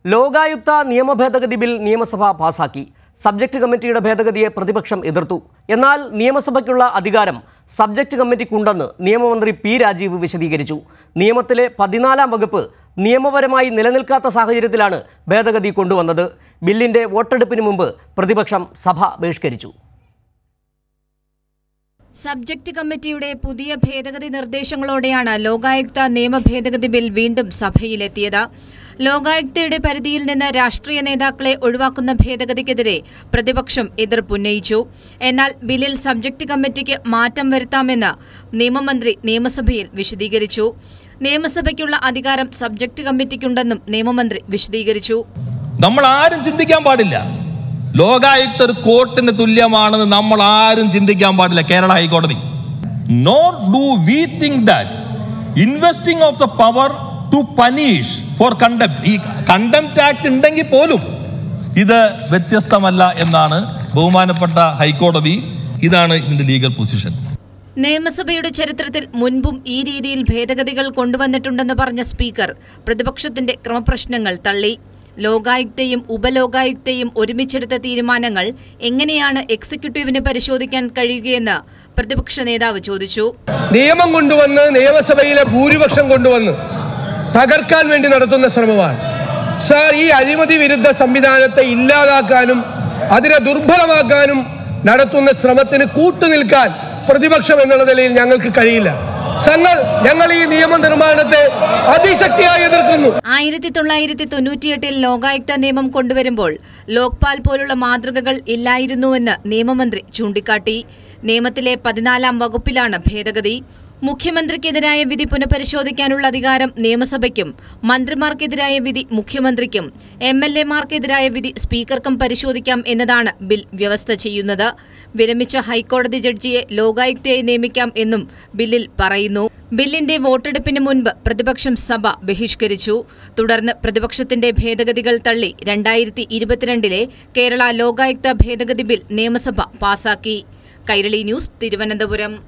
ലോകായുക്ത നിയമ ഭേദഗതി ബിൽ നിയമസഭ പാസാക്കി സബ്ജക്ട് കമ്മിറ്റിയുടെ ഭേദഗതിയെ പ്രതിപക്ഷം എതിർത്തു എന്നാൽ നിയമസഭയ്ക്കുള്ള അധികാരം സബ്ജക്ട് കമ്മിറ്റിക്കുണ്ടെന്ന് നിയമമന്ത്രി പി രാജീവ് വിശദീകരിച്ചു നിയമത്തിലെ പതിനാലാം വകുപ്പ് നിയമപരമായി നിലനിൽക്കാത്ത സാഹചര്യത്തിലാണ് ഭേദഗതി കൊണ്ടുവന്നത് ബില്ലിന്റെ വോട്ടെടുപ്പിന് മുമ്പ് പ്രതിപക്ഷം സഭ ബഹിഷ്കരിച്ചു സബ്ജക്ട് കമ്മിറ്റിയുടെ പുതിയ ഭേദഗതി നിർദ്ദേശങ്ങളോടെയാണ് ലോകായുക്ത നിയമ ഭേദഗതി ബിൽ വീണ്ടും സഭയിലെത്തിയത് ലോകായുക്തയുടെ പരിധിയിൽ നിന്ന് രാഷ്ട്രീയ നേതാക്കളെ ഒഴിവാക്കുന്ന ഭേദഗതിക്കെതിരെ പ്രതിപക്ഷം എതിർപ്പുന്നയിച്ചു എന്നാൽ ബില്ലിൽ സബ്ജക്ട് കമ്മിറ്റിക്ക് മാറ്റം വരുത്താമെന്ന് നിയമമന്ത്രി നിയമസഭയിൽ വിശദീകരിച്ചു നിയമസഭയ്ക്കുള്ള അധികാരം സബ്ജക്ട് കമ്മിറ്റിക്കുണ്ടെന്നും നിയമമന്ത്രി വിശദീകരിച്ചു നമ്മൾ ആരും ചിന്തിക്കാൻ പാടില്ല ലോകായുക്ത ഒരു കോർട്ടിന് തുല്യമാണെന്ന് നമ്മൾ ആരും ചിന്തിക്കാൻ പാടില്ല കേരള ഹൈക്കോടതി nor do we think that investing of the power to punish for contempt ഈ കണ്ടംപ്റ്റ് ആക്ട് ഉണ്ടെങ്കിൽ പോലും ഇത് വ്യത്യസ്തമല്ല എന്നാണ് ബഹുമാനപ്പെട്ട ഹൈക്കോടതി ഇതാണ് ഇതിന്റെ ലീഗൽ പൊസിഷൻ നിയമസഭയുടെ ചരിത്രത്തിൽ മുൻപും ഈ രീതിയിൽ ഭേദഗതികൾ കൊണ്ടുവന്നിട്ടുണ്ടെന്ന് പറഞ്ഞ സ്പീക്കർ പ്രതിപക്ഷത്തിന്റെ ക്രമപ്രശ്നങ്ങൾ തള്ളി ലോകായുക്തയും ഉപലോകായുക്തയും ഒരുമിച്ചെടുത്ത തീരുമാനങ്ങൾ എങ്ങനെയാണ് എക്സിക്യൂട്ടീവിന് പരിശോധിക്കാൻ കഴിയുകയെന്ന് പ്രതിപക്ഷ നേതാവ് ചോദിച്ചു നിയമം കൊണ്ടുവന്ന് നിയമസഭയിലെ ഭൂരിപക്ഷം കൊണ്ടുവന്ന് തകർക്കാൻ വേണ്ടി നടത്തുന്ന ശ്രമമാണ് സാർ ഈ അഴിമതി വിരുദ്ധ സംവിധാനത്തെ ഇല്ലാതാക്കാനും അതിനെ ദുർബലമാക്കാനും നടത്തുന്ന ശ്രമത്തിന് കൂട്ടുനിൽക്കാൻ പ്രതിപക്ഷം എന്നുള്ള നിലയിൽ ഞങ്ങൾക്ക് കഴിയില്ല ഞങ്ങൾ ഞങ്ങൾ ഈ നിയമനിർമ്മാണത്തെ അതിശക്തിയായി എതിർക്കുന്നു ആയിരത്തി തൊള്ളായിരത്തി തൊണ്ണൂറ്റിയെട്ടിൽ ലോകായുക്ത നിയമം കൊണ്ടുവരുമ്പോൾ ലോക്പാൽ പോലുള്ള മാതൃകകൾ ഇല്ലായിരുന്നുവെന്ന് നിയമമന്ത്രി ചൂണ്ടിക്കാട്ടി നിയമത്തിലെ പതിനാലാം വകുപ്പിലാണ് ഭേദഗതി മുഖ്യമന്ത്രിക്കെതിരായ വിധി പുനഃപരിശോധിക്കാനുള്ള അധികാരം നിയമസഭയ്ക്കും മന്ത്രിമാർക്കെതിരായ വിധി മുഖ്യമന്ത്രിക്കും എം എൽ എമാർക്കെതിരായ വിധി സ്പീക്കർക്കും പരിശോധിക്കാം എന്നതാണ് ബിൽ വ്യവസ്ഥ ചെയ്യുന്നത് വിരമിച്ച ഹൈക്കോടതി ജഡ്ജിയെ ലോകായുക്തയായി നിയമിക്കാം എന്നും ബില്ലിൽ പറയുന്നു ബില്ലിന്റെ വോട്ടെടുപ്പിന് മുൻപ് പ്രതിപക്ഷം സഭ ബഹിഷ്കരിച്ചു തുടർന്ന് പ്രതിപക്ഷത്തിന്റെ ഭേദഗതികൾ തള്ളി രണ്ടായിരത്തി ഇരുപത്തിരണ്ടിലെ കേരള ലോകായുക്ത ഭേദഗതി ബിൽ നിയമസഭ പാസാക്കി കൈരളി ന്യൂസ് തിരുവനന്തപുരം